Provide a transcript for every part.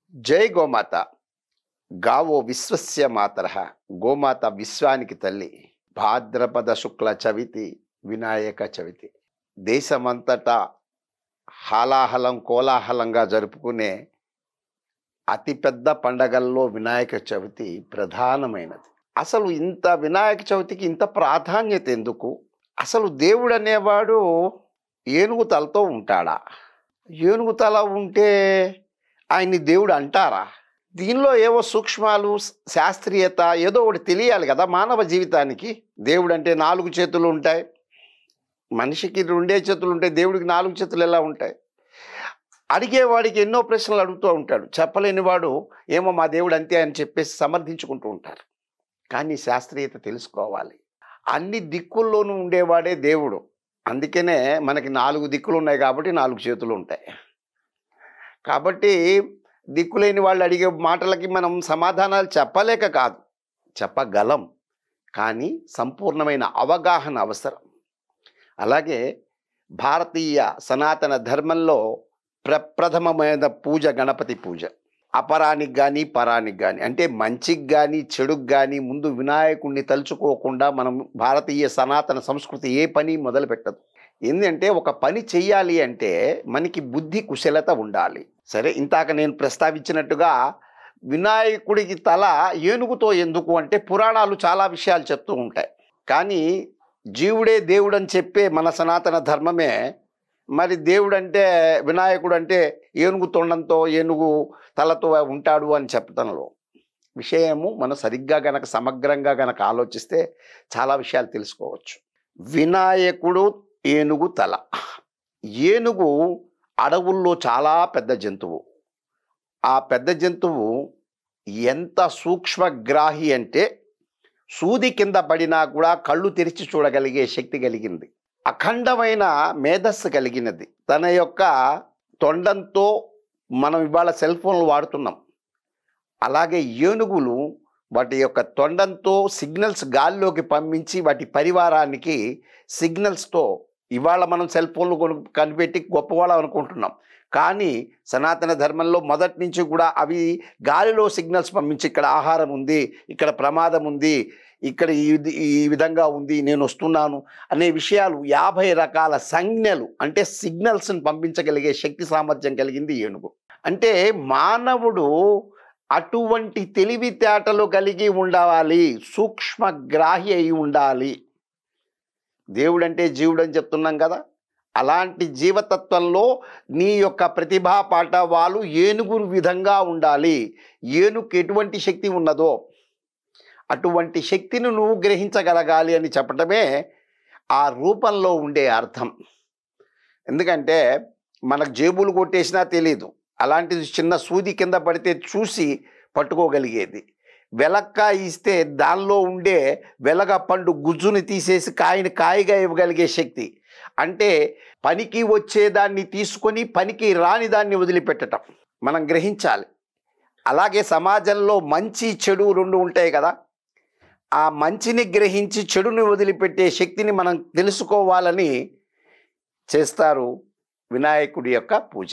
జై గోమాత గావో విశ్వస్య మాతర గోమాత విశ్వానికి తల్లి భాద్రపద శుక్ల చవితి వినాయక చవితి దేశమంతటా హాలాహలం కోలాహలంగా జరుపుకునే అతిపెద్ద పండగల్లో వినాయక చవితి ప్రధానమైనది అసలు ఇంత వినాయక చవితికి ఇంత ప్రాధాన్యత ఎందుకు అసలు దేవుడు అనేవాడు ఏనుగు తలతో ఉంటాడా ఏనుగు తల ఉంటే ఆయన్ని దేవుడు అంటారా దీనిలో ఏవో సూక్ష్మాలు శాస్త్రీయత ఏదో ఒకటి తెలియాలి కదా మానవ జీవితానికి దేవుడు అంటే నాలుగు చేతులు ఉంటాయి మనిషికి రెండే చేతులు ఉంటాయి దేవుడికి నాలుగు చేతులు ఎలా ఉంటాయి అడిగేవాడికి ఎన్నో ప్రశ్నలు అడుగుతూ ఉంటాడు చెప్పలేని వాడు ఏమో మా దేవుడు అంతే అని చెప్పేసి సమర్థించుకుంటూ ఉంటారు కానీ శాస్త్రీయత తెలుసుకోవాలి అన్ని దిక్కుల్లోనూ ఉండేవాడే దేవుడు అందుకనే మనకి నాలుగు దిక్కులు ఉన్నాయి కాబట్టి నాలుగు చేతులు ఉంటాయి కాబట్టి దిక్కులేని వాళ్ళు అడిగే మాటలకి మనం సమాధానాలు చెప్పలేక కాదు చెప్పగలం కానీ సంపూర్ణమైన అవగాహన అవసరం అలాగే భారతీయ సనాతన ధర్మంలో ప్రప్రథమమైన పూజ గణపతి పూజ అపరానికి కానీ పరానికి కానీ అంటే మంచికి కానీ చెడుకు కానీ ముందు వినాయకుడిని తలుచుకోకుండా మనం భారతీయ సనాతన సంస్కృతి ఏ పని మొదలు పెట్టదు ఏంటంటే ఒక పని చెయ్యాలి అంటే మనకి బుద్ధి కుశలత ఉండాలి సరే ఇంతాక నేను ప్రస్తావించినట్టుగా వినాయకుడికి తల ఏనుగుతో ఎందుకు అంటే పురాణాలు చాలా విషయాలు చెప్తూ ఉంటాయి కానీ జీవుడే దేవుడు అని చెప్పే మన సనాతన ధర్మమే మరి దేవుడు అంటే వినాయకుడు అంటే ఏనుగు తొండంతో ఏనుగు తలతో ఉంటాడు అని చెప్పడంలో విషయము మనం సరిగ్గా గనక సమగ్రంగా గనక ఆలోచిస్తే చాలా విషయాలు తెలుసుకోవచ్చు వినాయకుడు ఏనుగు తల ఏనుగు అడవుల్లో చాలా పెద్ద జంతువు ఆ పెద్ద జంతువు ఎంత సూక్ష్మగ్రాహి అంటే సూది కింద పడినా కూడా కళ్ళు తెరిచి చూడగలిగే శక్తి కలిగింది అఖండమైన మేధస్సు కలిగినది తన యొక్క తొండంతో మనం ఇవాళ సెల్ ఫోన్లు వాడుతున్నాం అలాగే ఏనుగులు వాటి యొక్క తొండంతో సిగ్నల్స్ గాల్లోకి పంపించి వాటి పరివారానికి సిగ్నల్స్తో ఇవాళ మనం సెల్ ఫోన్లు కొను కనిపెట్టి గొప్పవాళ్ళం అనుకుంటున్నాం కానీ సనాతన ధర్మంలో మొదటి నుంచి కూడా అవి గాలిలో సిగ్నల్స్ పంపించి ఇక్కడ ఆహారం ఉంది ఇక్కడ ప్రమాదం ఉంది ఇక్కడ ఈ వి- ఈ విధంగా ఉంది నేను వస్తున్నాను అనే విషయాలు యాభై రకాల సంజ్ఞలు అంటే సిగ్నల్స్ని పంపించగలిగే శక్తి సామర్థ్యం కలిగింది ఏనుగు అంటే మానవుడు అటువంటి తెలివితేటలు కలిగి ఉండాలి సూక్ష్మగ్రాహి అయి ఉండాలి దేవుడు అంటే జీవుడు అని చెప్తున్నాం కదా అలాంటి జీవతత్వంలో నీ యొక్క ప్రతిభా పాఠవాలు ఏనుగు విధంగా ఉండాలి ఏనుగుకి ఎటువంటి శక్తి ఉన్నదో అటువంటి శక్తిని నువ్వు గ్రహించగలగాలి అని చెప్పటమే ఆ రూపంలో ఉండే అర్థం ఎందుకంటే మనకు జేబులు కొట్టేసినా తెలియదు అలాంటిది చిన్న సూది కింద పడితే చూసి పట్టుకోగలిగేది వెలక్క ఇస్తే దానిలో ఉండే వెలగ పండు గుజ్జుని తీసేసి కాయని కాయగా ఇవ్వగలిగే శక్తి అంటే పనికి వచ్చేదాన్ని తీసుకొని పనికి రాని దాన్ని వదిలిపెట్టటం మనం గ్రహించాలి అలాగే సమాజంలో మంచి చెడు రెండు ఉంటాయి కదా ఆ మంచిని గ్రహించి చెడుని వదిలిపెట్టే శక్తిని మనం తెలుసుకోవాలని చేస్తారు వినాయకుడి యొక్క పూజ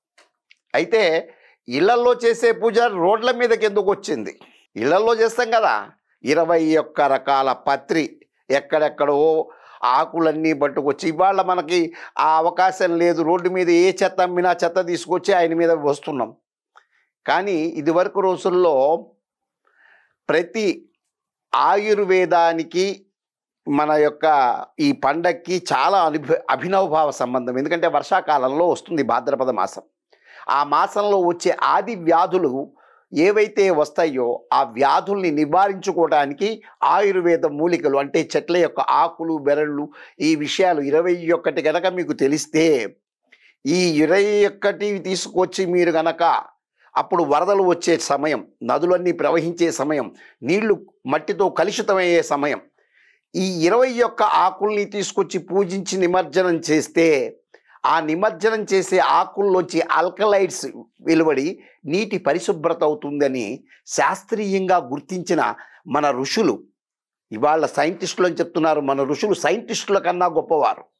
అయితే ఇళ్లల్లో చేసే పూజ రోడ్ల మీదకి ఎందుకు వచ్చింది ఇళ్లల్లో చేస్తాం కదా ఇరవై ఒక్క రకాల పత్రి ఎక్కడెక్కడో ఆకులన్నీ పట్టుకొచ్చి ఇవాళ మనకి ఆ అవకాశం లేదు రోడ్డు మీద ఏ చెత్త అమ్మినా చెత్త తీసుకొచ్చి ఆయన మీద వస్తున్నాం కానీ ఇదివరకు రోజుల్లో ప్రతి ఆయుర్వేదానికి మన యొక్క ఈ పండక్కి చాలా అభిభ అభినవభావ సంబంధం ఎందుకంటే వర్షాకాలంలో వస్తుంది భాద్రపద మాసం ఆ మాసంలో వచ్చే ఆది వ్యాధులు ఏవైతే వస్తాయో ఆ వ్యాధుల్ని నివారించుకోవడానికి ఆయుర్వేద మూలికలు అంటే చెట్ల యొక్క ఆకులు బెరళ్ళు ఈ విషయాలు ఇరవై ఒక్కటి గనక మీకు తెలిస్తే ఈ ఇరవై ఒక్కటి తీసుకొచ్చి మీరు గనక అప్పుడు వరదలు వచ్చే సమయం నదులన్నీ ప్రవహించే సమయం నీళ్లు మట్టితో కలుషితమయ్యే సమయం ఈ ఇరవై ఒక్క ఆకుల్ని తీసుకొచ్చి పూజించి నిమజ్జనం చేస్తే ఆ నిమజ్జనం చేసే ఆకుల్లోంచి ఆల్కలైడ్స్ వెలువడి నీటి పరిశుభ్రత అవుతుందని శాస్త్రీయంగా గుర్తించిన మన ఋషులు ఇవాళ సైంటిస్టులు అని చెప్తున్నారు మన ఋషులు సైంటిస్టుల కన్నా గొప్పవారు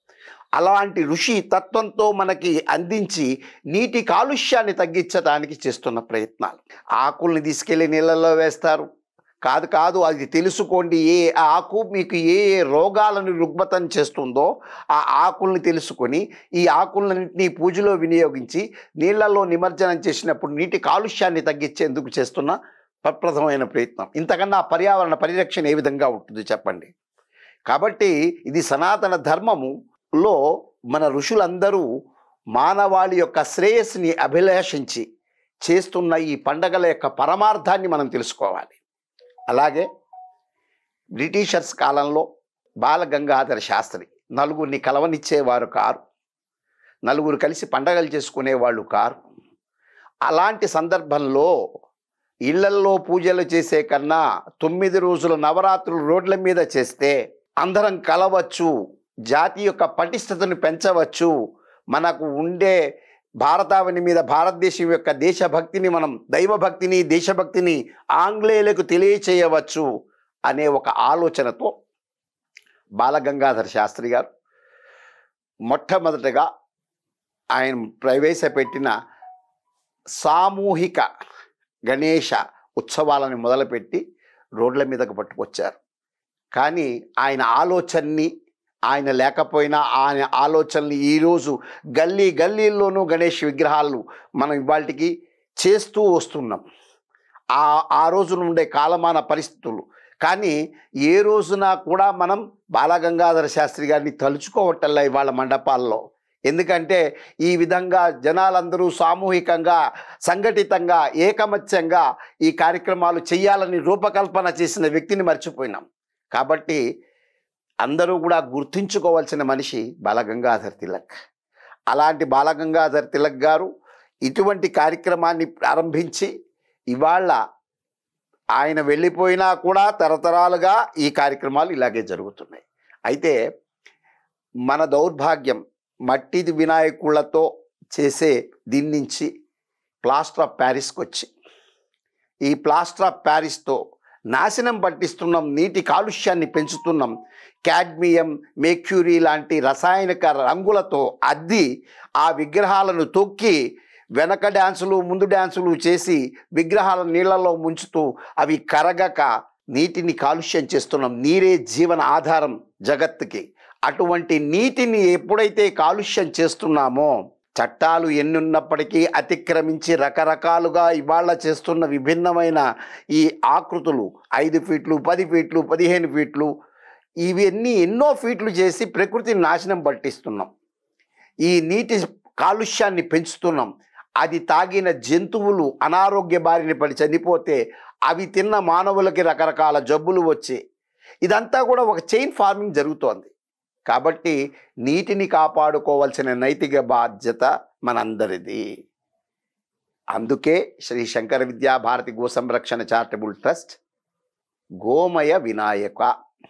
అలాంటి ఋషి తత్వంతో మనకి అందించి నీటి కాలుష్యాన్ని తగ్గించడానికి చేస్తున్న ప్రయత్నాలు ఆకుల్ని తీసుకెళ్లి నీళ్ళల్లో వేస్తారు కాదు కాదు అది తెలుసుకోండి ఏ ఆకు మీకు ఏ ఏ రోగాలను రుగ్మతం చేస్తుందో ఆ ఆకుల్ని తెలుసుకొని ఈ ఆకులన్నింటినీ పూజలో వినియోగించి నీళ్లలో నిమజ్జనం చేసినప్పుడు నీటి కాలుష్యాన్ని తగ్గించేందుకు చేస్తున్న ప్రప్రథమైన ప్రయత్నం ఇంతకన్నా పర్యావరణ పరిరక్షణ ఏ విధంగా ఉంటుంది చెప్పండి కాబట్టి ఇది సనాతన ధర్మములో మన ఋషులందరూ మానవాళి యొక్క శ్రేయస్సుని అభిలాషించి చేస్తున్న ఈ పండగల యొక్క పరమార్థాన్ని మనం తెలుసుకోవాలి అలాగే బ్రిటిషర్స్ కాలంలో బాలగంగాధర శాస్త్రి నలుగురిని కలవనిచ్చేవారు కారు నలుగురు కలిసి పండగలు చేసుకునేవాళ్ళు కారు అలాంటి సందర్భంలో ఇళ్లల్లో పూజలు చేసే కన్నా తొమ్మిది రోజుల నవరాత్రులు రోడ్ల మీద చేస్తే అందరం కలవచ్చు జాతి యొక్క పటిష్టతను పెంచవచ్చు మనకు ఉండే భారతావని మీద భారతదేశం యొక్క దేశభక్తిని మనం దైవభక్తిని దేశభక్తిని ఆంగ్లేయులకు తెలియచేయవచ్చు అనే ఒక ఆలోచనతో బాలగంగాధర శాస్త్రి గారు మొట్టమొదటగా ఆయన ప్రవేశపెట్టిన సామూహిక గణేష ఉత్సవాలను మొదలుపెట్టి రోడ్ల మీదకు పట్టుకొచ్చారు కానీ ఆయన ఆలోచనని ఆయన లేకపోయినా ఆయన ఆలోచనలు ఈరోజు గల్లీ గల్లీల్లోనూ గణేష్ విగ్రహాలు మనం ఇవాళకి చేస్తూ వస్తున్నాం ఆ ఆ రోజున ఉండే కాలమాన పరిస్థితులు కానీ ఏ రోజున కూడా మనం బాలగంగాధర శాస్త్రి గారిని తలుచుకోవటల్లా ఇవాళ మండపాల్లో ఎందుకంటే ఈ విధంగా జనాలందరూ సామూహికంగా సంఘటితంగా ఏకమత్యంగా ఈ కార్యక్రమాలు చేయాలని రూపకల్పన చేసిన వ్యక్తిని మర్చిపోయినాం కాబట్టి అందరూ కూడా గుర్తుంచుకోవాల్సిన మనిషి బాలగంగాధర్ తిలక్ అలాంటి బాలగంగాధర్ తిలక్ గారు ఇటువంటి కార్యక్రమాన్ని ప్రారంభించి ఇవాళ ఆయన వెళ్ళిపోయినా కూడా తరతరాలుగా ఈ కార్యక్రమాలు ఇలాగే జరుగుతున్నాయి అయితే మన దౌర్భాగ్యం మట్టి వినాయకులతో చేసే దీని నుంచి ప్లాస్టర్ ఆఫ్ ప్యారిస్కి వచ్చి ఈ ప్లాస్టర్ ఆఫ్ ప్యారిస్తో నాశనం పట్టిస్తున్నాం నీటి కాలుష్యాన్ని పెంచుతున్నాం క్యాడ్మియం మెక్యూరీ లాంటి రసాయనిక రంగులతో అద్ది ఆ విగ్రహాలను తొక్కి వెనక డ్యాన్సులు ముందు డ్యాన్సులు చేసి విగ్రహాలను నీళ్ళలో ముంచుతూ అవి కరగక నీటిని కాలుష్యం చేస్తున్నాం నీరే జీవన ఆధారం జగత్తుకి అటువంటి నీటిని ఎప్పుడైతే కాలుష్యం చేస్తున్నామో చట్టాలు ఎన్నున్నప్పటికీ అతిక్రమించి రకరకాలుగా ఇవాళ చేస్తున్న విభిన్నమైన ఈ ఆకృతులు ఐదు ఫీట్లు పది ఫీట్లు పదిహేను ఫీట్లు ఇవన్నీ ఎన్నో ఫీట్లు చేసి ప్రకృతిని నాశనం పట్టిస్తున్నాం ఈ నీటి కాలుష్యాన్ని పెంచుతున్నాం అది తాగిన జంతువులు అనారోగ్య బారిన పడి చనిపోతే అవి తిన్న మానవులకి రకరకాల జబ్బులు వచ్చి ఇదంతా కూడా ఒక చైన్ ఫార్మింగ్ జరుగుతోంది కాబట్టి నీటిని కాపాడుకోవాల్సిన నైతిక బాధ్యత మనందరిది అందుకే శ్రీ శంకర విద్యా భారతి గో సంరక్షణ చారిటబుల్ ట్రస్ట్ గోమయ వినాయక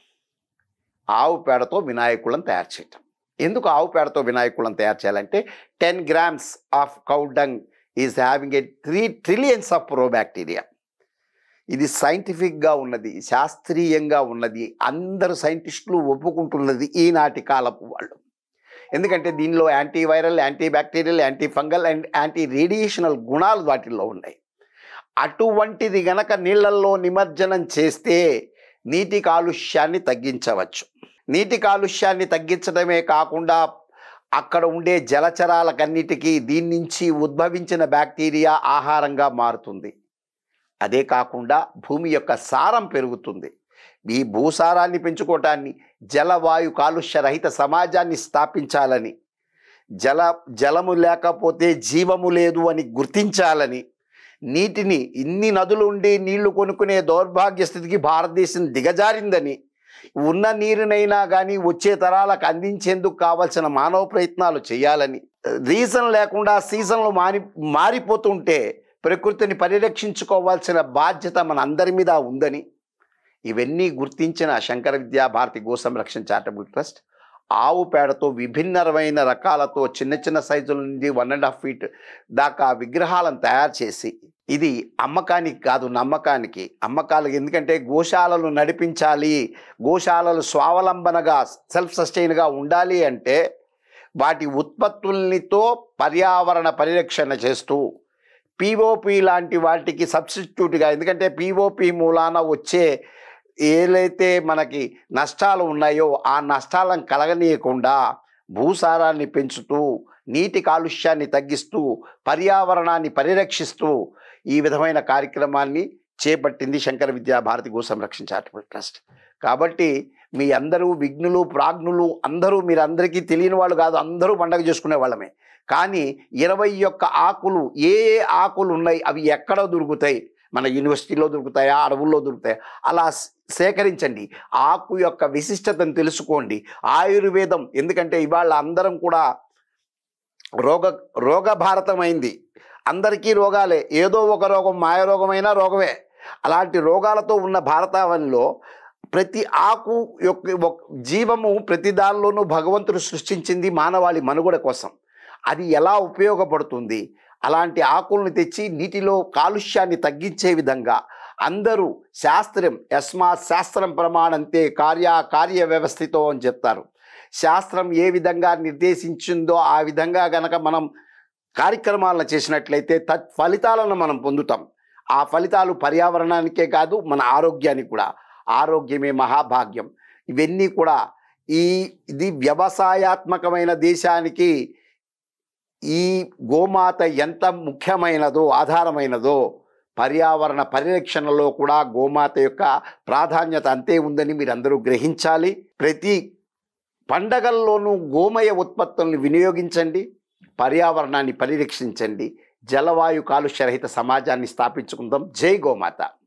ఆవు పేడతో వినాయకులను తయారు చేయటం ఎందుకు ఆవు పేడతో వినాయకులను తయారు చేయాలంటే ten grams of cow dung is having a three trillions of probacteria ఇది సైంటిఫిక్గా ఉన్నది శాస్త్రీయంగా ఉన్నది అందరు సైంటిస్టులు ఒప్పుకుంటున్నది ఈనాటి కాలపు వాళ్ళు ఎందుకంటే దీనిలో antiviral anti bacterial anti fungal and anti radiational గుణాలు వాటిల్లో ఉన్నాయి అటువంటిది గనక నీళ్ళల్లో నిమజ్జనం చేస్తే నీటి కాలుష్యాన్ని తగ్గించవచ్చు నీటి కాలుష్యాన్ని తగ్గించడమే కాకుండా అక్కడ ఉండే జలచరాలకన్నిటికీ దీని నుంచి ఉద్భవించిన బ్యాక్టీరియా ఆహారంగా మారుతుంది అదే కాకుండా భూమి యొక్క సారం పెరుగుతుంది ఈ భూసారాన్ని పెంచుకోవటాన్ని జలవాయు కాలుష్య రహిత సమాజాన్ని స్థాపించాలని జల జలము లేకపోతే జీవము లేదు అని గుర్తించాలని నీటిని ఇన్ని నదులు ఉండి నీళ్లు కొనుక్కునే దౌర్భాగ్య స్థితికి భారతదేశం దిగజారిందని ఉన్న నీరునైనా కానీ వచ్చే తరాలకు అందించేందుకు కావలసిన మానవ ప్రయత్నాలు చేయాలని రీజన్ లేకుండా సీజన్లు మారి మారిపోతుంటే ప్రకృతిని పరిరక్షించుకోవాల్సిన బాధ్యత మన అందరి మీద ఉందని ఇవన్నీ గుర్తించిన శంకర విద్యా భారతి గో సంరక్షణ చారిటబుల్ ట్రస్ట్ ఆవు పేడతో విభిన్నమైన రకాలతో చిన్న చిన్న సైజుల నుండి వన్ అండ్ హాఫ్ ఫీట్ దాకా విగ్రహాలను తయారు చేసి ఇది అమ్మకానికి కాదు నమ్మకానికి అమ్మకాలకు ఎందుకంటే గోశాలలు నడిపించాలి గోశాలలు స్వావలంబనగా సెల్ఫ్ సస్టైన్గా ఉండాలి అంటే వాటి ఉత్పత్తులనితో పర్యావరణ పరిరక్షణ చేస్తూ పిఓపి లాంటి వాటికి సబ్స్టిట్యూట్గా ఎందుకంటే పిఓపి మూలాన వచ్చే ఏదైతే మనకి నష్టాలు ఉన్నాయో ఆ నష్టాలను కలగనీయకుండా భూసారాన్ని పెంచుతూ నీటి కాలుష్యాన్ని తగ్గిస్తూ పర్యావరణాన్ని పరిరక్షిస్తూ ఈ విధమైన కార్యక్రమాన్ని చేపట్టింది శంకర విద్యా భారతి గో సంరక్షణ చారిటబుల్ ట్రస్ట్ కాబట్టి మీ అందరూ విఘ్నులు ప్రాజ్ఞులు అందరూ మీరందరికీ తెలియని వాళ్ళు కాదు అందరూ పండగ చేసుకునే వాళ్ళమే కానీ ఇరవై ఒక్క ఆకులు ఏ ఏ ఆకులు ఉన్నాయి అవి ఎక్కడ దొరుకుతాయి మన యూనివర్సిటీలో దొరుకుతాయా అడవుల్లో దొరుకుతాయా అలా స- సేకరించండి ఆకు యొక్క విశిష్టతను తెలుసుకోండి ఆయుర్వేదం ఎందుకంటే ఇవాళ అందరం కూడా రోగ రోగభారతమైంది అందరికీ రోగాలే ఏదో ఒక రోగం మాయ రోగమైనా రోగమే అలాంటి రోగాలతో ఉన్న భారతావనిలో ప్రతి ఆకు యొక్క ఒక- జీవము ప్రతి దానిలోనూ భగవంతుడు సృష్టించింది మానవాళి మనుగడ కోసం అది ఎలా ఉపయోగపడుతుంది అలాంటి ఆకుల్ని తెచ్చి నీటిలో కాలుష్యాన్ని తగ్గించే విధంగా అందరూ శాస్త్రం యస్మాత్ శాస్త్రం ప్రమాణంతే కార్య కార్య వ్యవస్థితో అని చెప్తారు శాస్త్రం ఏ విధంగా నిర్దేశించిందో ఆ విధంగా గనక మనం కార్యక్రమాలను చేసినట్లయితే తత్ ఫలితాలను మనం పొందుతాం ఆ ఫలితాలు పర్యావరణానికే కాదు మన ఆరోగ్యానికి కూడా ఆరోగ్యమే మహాభాగ్యం ఇవన్నీ కూడా ఈ ఇది వ్యవసాయాత్మకమైన దేశానికి ఈ గోమాత ఎంత ముఖ్యమైనదో ఆధారమైనదో పర్యావరణ పరిరక్షణలో కూడా గోమాత యొక్క ప్రాధాన్యత అంతే ఉందని మీరందరూ గ్రహించాలి ప్రతి పండగల్లోనూ గోమయ ఉత్పత్తులను వినియోగించండి పర్యావరణాన్ని పరిరక్షించండి జలవాయు కాలుష్యరహిత సమాజాన్ని స్థాపించుకుందాం జై గోమాత